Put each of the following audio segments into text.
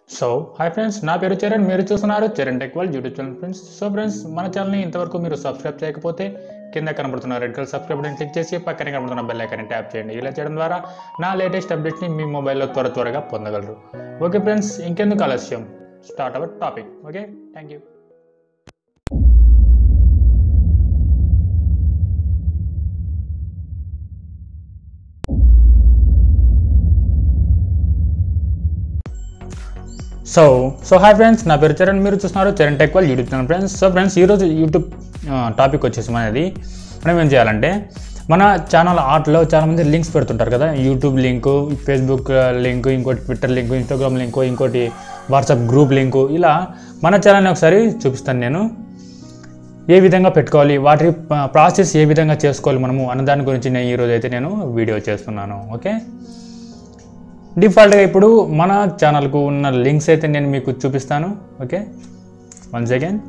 so hi friends నా పేరు చరణ్ మీరు చూస్తున్నారు Charan tech world YouTube channel friends so friends మన ఛానల్ని ఇంతవరకు మీరు సబ్స్క్రైబ్ చేయకపోతే కింద కనబడుతున్న red colour subscribe button click చేసి పక్కనే కనబడుతున్న బెల్ ఐకాన్ని ట్యాప్ చేయండి ఇలా చేయడం ద్వారా నా లేటెస్ట్ అప్డేట్ని మీ మొబైల్లో త్వర త్వరగా పొందగలరు ఓకే ఫ్రెండ్స్ ఇంకెందుకు ఆలస్యం start our topic okay thank you so so hi friends నా పేరు చరణ్ మీరు చూస్తున్నారు Charan tech world YouTube channel friends so friends ఈరోజు యూట్యూబ్ టాపిక్ వచ్చేసి మనది మనం ఏం చేయాలంటే మన ఛానల్ ఆర్ట్లో చాలామంది లింక్స్ పెడుతుంటారు కదా యూట్యూబ్ లింకు ఫేస్బుక్ లింక్ ఇంకోటి ట్విట్టర్ లింకు ఇన్స్టాగ్రామ్ లింకు ఇంకోటి వాట్సాప్ గ్రూప్ లింకు ఇలా మన ఛానల్ని ఒకసారి చూపిస్తాను నేను ఏ విధంగా పెట్టుకోవాలి వాటి ప్రాసెస్ ఏ విధంగా చేసుకోవాలి మనము అన్న దాని గురించి నేను ఈరోజు అయితే నేను వీడియో చేస్తున్నాను ఓకే డిఫాల్ట్గా ఇప్పుడు మన ఛానల్కు ఉన్న లింక్స్ అయితే నేను మీకు చూపిస్తాను ఓకే వన్ సెకండ్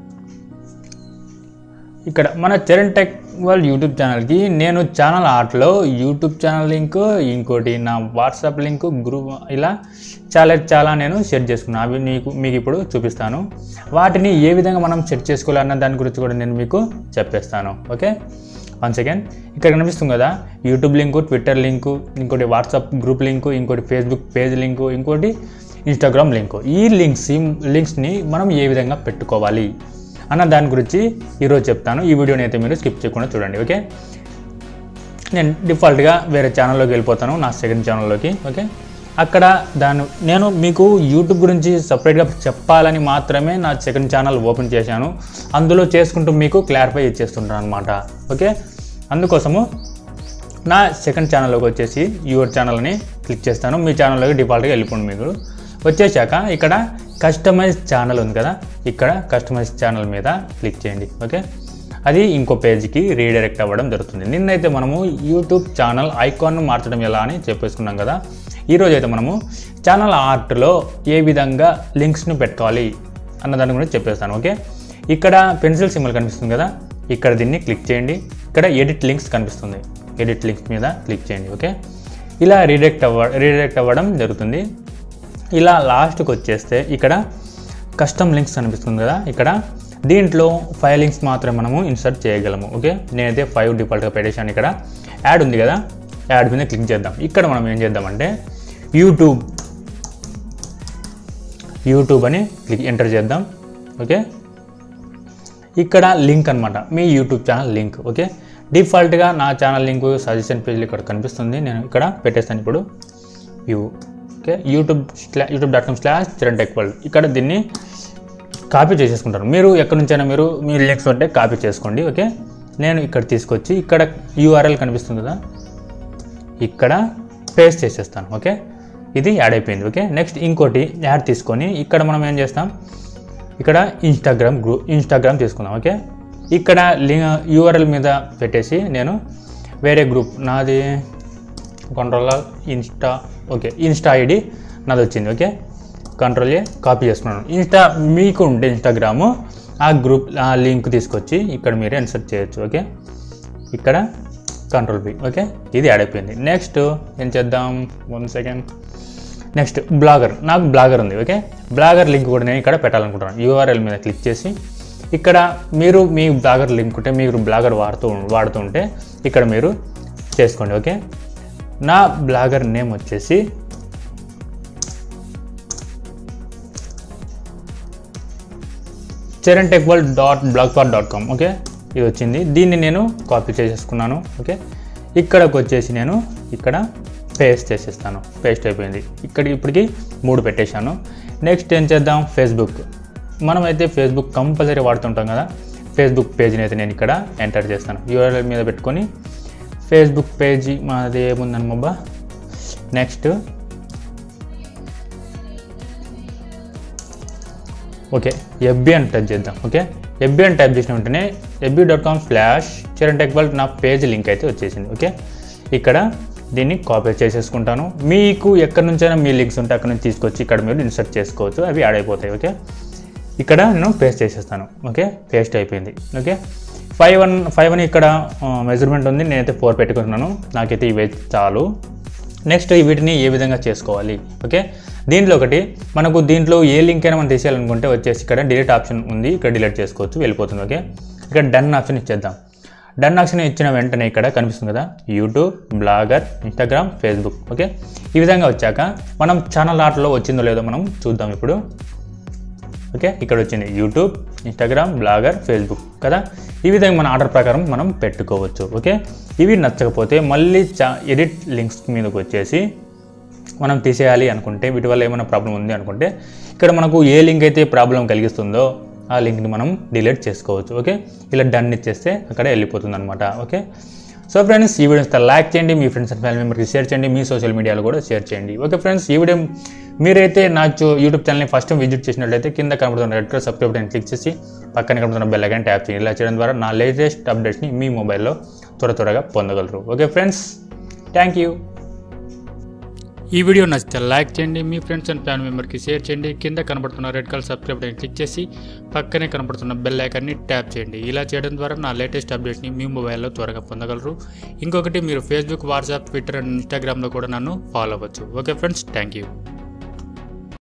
ఇక్కడ మన చరణ్ టెక్ వాళ్ళ యూట్యూబ్ ఛానల్కి నేను ఛానల్ ఆర్ట్లో యూట్యూబ్ ఛానల్ లింక్ ఇంకోటి నా వాట్సాప్ లింక్ గ్రూప్ ఇలా చాలా చాలా నేను సెట్ చేసుకున్నాను అవి మీకు మీకు ఇప్పుడు చూపిస్తాను వాటిని ఏ విధంగా మనం సెట్ చేసుకోవాలి అన్న దాని గురించి కూడా నేను మీకు చెప్పేస్తాను ఓకే వన్ సెకండ్ ఇక్కడ కనిపిస్తుంది కదా యూట్యూబ్ లింకు ట్విట్టర్ లింకు ఇంకోటి వాట్సాప్ గ్రూప్ లింకు ఇంకోటి ఫేస్బుక్ పేజ్ లింకు ఇంకోటి ఇన్స్టాగ్రామ్ లింకు ఈ లింక్స్ ఈ లింక్స్ని మనం ఏ విధంగా పెట్టుకోవాలి అన్న దాని గురించి ఈరోజు చెప్తాను ఈ వీడియోని అయితే మీరు స్కిప్ చేయకుండా చూడండి ఓకే నేను డిఫాల్ట్గా వేరే ఛానల్లోకి వెళ్ళిపోతాను నా సెకండ్ ఛానల్లోకి ఓకే అక్కడ దాని నేను మీకు యూట్యూబ్ గురించి సపరేట్గా చెప్పాలని మాత్రమే నా సెకండ్ ఛానల్ ఓపెన్ చేశాను అందులో చేసుకుంటూ మీకు క్లారిఫై ఇచ్చేస్తుంటాను అనమాట ఓకే అందుకోసము నా సెకండ్ ఛానల్లోకి వచ్చేసి యువర్ ఛానల్ని క్లిక్ చేస్తాను మీ ఛానల్లోకి డిఫాల్ట్గా వెళ్ళిపోండి మీరు వచ్చేసాక ఇక్కడ కస్టమైజ్ ఛానల్ ఉంది కదా ఇక్కడ కస్టమైజ్ ఛానల్ మీద క్లిక్ చేయండి ఓకే అది ఇంకో పేజ్కి రీడైరెక్ట్ అవ్వడం జరుగుతుంది నిన్నైతే మనము యూట్యూబ్ ఛానల్ ఐకాన్ను మార్చడం ఎలా అని చెప్పేసుకున్నాం కదా ఈరోజు అయితే మనము ఛానల్ ఆర్ట్లో ఏ విధంగా లింక్స్ను పెట్టుకోవాలి అన్న దాని గురించి చెప్పేస్తాను ఓకే ఇక్కడ పెన్సిల్ సింబల్ కనిపిస్తుంది కదా ఇక్కడ దీన్ని క్లిక్ చేయండి ఇక్కడ ఎడిట్ లింక్స్ కనిపిస్తుంది ఎడిట్ లింక్స్ మీద క్లిక్ చేయండి ఓకే ఇలా రీడైరెక్ట్ అవ్వ రీడైరెక్ట్ అవ్వడం జరుగుతుంది ఇలా లాస్ట్కి వచ్చేస్తే ఇక్కడ కస్టమ్ లింక్స్ కనిపిస్తుంది కదా ఇక్కడ దీంట్లో ఫైవ్ లింక్స్ మాత్రమే మనము ఇన్సర్ట్ చేయగలము ఓకే నేనైతే ఫైవ్ డిఫాల్ట్గా పెట్టేశాను ఇక్కడ యాడ్ ఉంది కదా యాడ్ మీద క్లిక్ చేద్దాం ఇక్కడ మనం ఏం చేద్దామంటే యూట్యూబ్ యూట్యూబ్ అని క్లిక్ ఎంటర్ చేద్దాం ఓకే ఇక్కడ లింక్ అనమాట మీ యూట్యూబ్ ఛానల్ లింక్ ఓకే డిఫాల్ట్గా నా ఛానల్ లింక్ సజెషన్ పేజ్లో ఇక్కడ కనిపిస్తుంది నేను ఇక్కడ పెట్టేస్తాను ఇప్పుడు view okay YouTube slash YouTube dot com slash Charan tech world ఇక్కడ దీన్ని కాపీ చేసేసుకుంటారు మీరు ఎక్కడి నుంచైనా మీరు మీ లింక్స్ ఉంటే కాపీ చేసుకోండి ఓకే నేను ఇక్కడ తీసుకొచ్చి ఇక్కడ యూఆర్ఎల్ కనిపిస్తుంది కదా ఇక్కడ పేస్ట్ చేసేస్తాను ఓకే ఇది యాడ్ అయిపోయింది ఓకే నెక్స్ట్ ఇంకోటి యాడ్ తీసుకొని ఇక్కడ మనం ఏం చేస్తాం ఇక్కడ ఇన్స్టాగ్రామ్ గ్రూప్ ఇన్స్టాగ్రామ్ తీసుకుందాం ఓకే ఇక్కడ యూఆర్ఎల్ మీద పెట్టేసి నేను వేరే గ్రూప్ నాది control Insta okay Insta ID నాది వచ్చింది ఓకే కంట్రోల్ ఏ కాపీ చేసుకున్నాను ఇన్స్టా మీకు ఉంటే ఇన్స్టాగ్రాము ఆ గ్రూప్ ఆ లింక్ తీసుకొచ్చి ఇక్కడ మీరు ఇన్సర్ట్ చేయొచ్చు ఓకే ఇక్కడ కంట్రోల్ బి ఓకే ఇది యాడ్ అయిపోయింది నెక్స్ట్ ఏం చేద్దాం వన్ సెకండ్ నెక్స్ట్ బ్లాగర్ నాకు బ్లాగర్ ఉంది ఓకే బ్లాగర్ లింక్ కూడా నేను ఇక్కడ పెట్టాలనుకుంటున్నాను యూఆర్ఎల్ మీద క్లిక్ చేసి ఇక్కడ మీరు మీ బ్లాగర్ లింక్ ఉంటే మీరు బ్లాగర్ వాడుతూ వాడుతూ ఉంటే ఇక్కడ మీరు చేసుకోండి ఓకే నా బ్లాగర్ నేమ్ వచ్చేసి Charan tech world dot blogspot dot com okay ఇది వచ్చింది దీన్ని నేను కాపీ చేసేసుకున్నాను ఓకే ఇక్కడికి వచ్చేసి నేను ఇక్కడ పేస్ట్ చేసేస్తాను పేస్ట్ అయిపోయింది ఇక్కడ ఇప్పటికి మూడు పెట్టేశాను నెక్స్ట్ ఏం చేద్దాం ఫేస్బుక్ మనమైతే ఫేస్బుక్ కంపల్సరీ వాడుతుంటాం కదా ఫేస్బుక్ పేజ్ని అయితే నేను ఇక్కడ ఎంటర్ చేస్తాను యూఆర్ఎల్ మీద పెట్టుకొని ఫేస్బుక్ పేజీ మాది ఏముందని మొబ్బా నెక్స్ట్ ఓకే ఎఫ్బి అని టైప్ చేద్దాం ఓకే ఎఫ్బి అని టైప్ చేసిన వెంటనే FB dot com slash Charan tech world నా పేజ్ లింక్ అయితే వచ్చేసింది ఓకే ఇక్కడ దీన్ని కాపీ చేసేసుకుంటాను మీకు ఎక్కడి నుంచైనా మీ లింక్స్ ఉంటే అక్కడ నుంచి తీసుకొచ్చి ఇక్కడ మీరు ఇన్సర్ట్ చేసుకోవచ్చు అవి యాడ్ అయిపోతాయి ఓకే ఇక్కడ నేను పేస్ట్ చేసేస్తాను ఓకే పేస్ట్ అయిపోయింది ఓకే ఫైవ్ వన్ ఫైవ్ అని ఇక్కడ మెజర్మెంట్ ఉంది నేనైతే ఫోర్ పెట్టుకుంటున్నాను నాకైతే ఇవే చాలు నెక్స్ట్ వీటిని ఏ విధంగా చేసుకోవాలి ఓకే దీంట్లో ఒకటి మనకు దీంట్లో ఏ లింక్ అయినా మనం తీసేయాలనుకుంటే వచ్చేసి ఇక్కడ డిలీట్ ఆప్షన్ ఉంది ఇక్కడ డిలీట్ చేసుకోవచ్చు వెళ్ళిపోతుంది ఓకే ఇక్కడ డన్ ఆప్షన్ ఇచ్చేద్దాం డన్ ఆప్షన్ ఇచ్చిన వెంటనే ఇక్కడ కనిపిస్తుంది కదా YouTube blogger Instagram Facebook okay ఈ విధంగా వచ్చాక మనం ఛానల్ ఆర్ట్లో వచ్చిందో లేదో మనం చూద్దాం ఇప్పుడు ఓకే ఇక్కడ వచ్చింది యూట్యూబ్ ఇన్స్టాగ్రామ్ బ్లాగర్ ఫేస్బుక్ కదా ఈ విధంగా మన ఆర్డర్ ప్రకారం మనం పెట్టుకోవచ్చు ఓకే ఇవి నచ్చకపోతే మళ్ళీ చా ఎడిట్ లింక్స్ మీదకి వచ్చేసి మనం తీసేయాలి అనుకుంటే వీటి వల్ల ఏమైనా ప్రాబ్లం ఉంది అనుకుంటే ఇక్కడ మనకు ఏ లింక్ అయితే ప్రాబ్లం కలిగిస్తుందో ఆ లింక్ని మనం డిలీట్ చేసుకోవచ్చు ఓకే ఇలా డన్ ఇచ్చేస్తే అక్కడ వెళ్ళిపోతుంది అనమాట ఓకే సో ఫ్రెండ్స్ ఈ వీడియో ఇస్తే లైక్ చేయండి మీ ఫ్రెండ్స్ అండ్ ఫ్యామిలీ మెంబర్కి షేర్ చేయండి మీ సోషల్ మీడియాలో కూడా షేర్ చేయండి ఓకే ఫ్రెండ్స్ ఈ వీడియో మీరైతే నా చూ- యూట్యూబ్ ఛానల్ని ఫస్ట్ టైం విజిట్ చేసినట్లయితే కింద కనబడుతున్న red colour subscribe button click చేసి పక్కన కనబడుతున్న బెల్ ఐకాన్ ట్యాప్ చేయండి ఇలా చేయడం ద్వారా నా లేటెస్ట్ అప్డేట్స్ని మీ మొబైల్లో త్వర త్వరగా పొందగలరు ఓకే ఫ్రెండ్స్ థ్యాంక్ యూ ఈ వీడియో నచ్చితే లైక్ చేయండి మీ ఫ్రెండ్స్ అండ్ ఫ్యామిలీ మెంబర్కి షేర్ చేయండి కింద కనబడుతున్న red colour subscribe button click చేసి పక్కనే కనబడుతున్న బెల్ ఐకాన్ని ట్యాప్ చేయండి ఇలా చేయడం ద్వారా నా లేటెస్ట్ అప్డేట్ని మీ మొబైల్లో త్వరగా పొందగలరు ఇంకొకటి మీరు ఫేస్బుక్ వాట్సాప్ ట్విట్టర్ అండ్ ఇన్స్టాగ్రామ్లో కూడా నన్ను ఫాలో అవ్వచ్చు ఓకే ఫ్రెండ్స్ థ్యాంక్ యూ